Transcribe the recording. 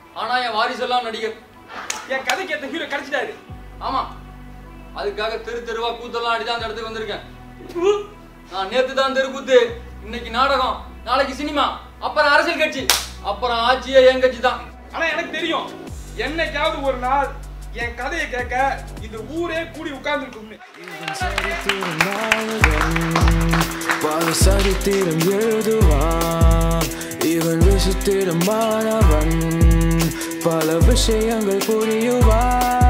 ஆனா என் வாரிசெல்லாம் நடிகர் என் கதைக்கு ஏத்த ஹீரோ கிடைச்சிட்டாரு ஆமா அதுக்காக தெரு தெருவா கூத்தெல்லாம் அடிதான் அந்த இடத்துக்கு வந்திருக்கேன் நான் நேத்து தான் தெருக்கூத்து இன்னைக்கு நாடகம் நாளைக்கு சினிமா அப்புறம் அரசியல் கட்சி அப்புறம் ஆட்சியே என் கட்சி தான் ஆனா எனக்கு தெரியும் என்னைக்காவது ஒரு நாள் என் கதையை கேட்க இந்த ஊரே கூடி உட்கார்ந்துருக்கும்னு சரித்திரம் நாயகன் பல சரித்திரம் எழுதுவான் இவன் விசித்திரமானவன் பல விஷயங்கள் புரியுவான்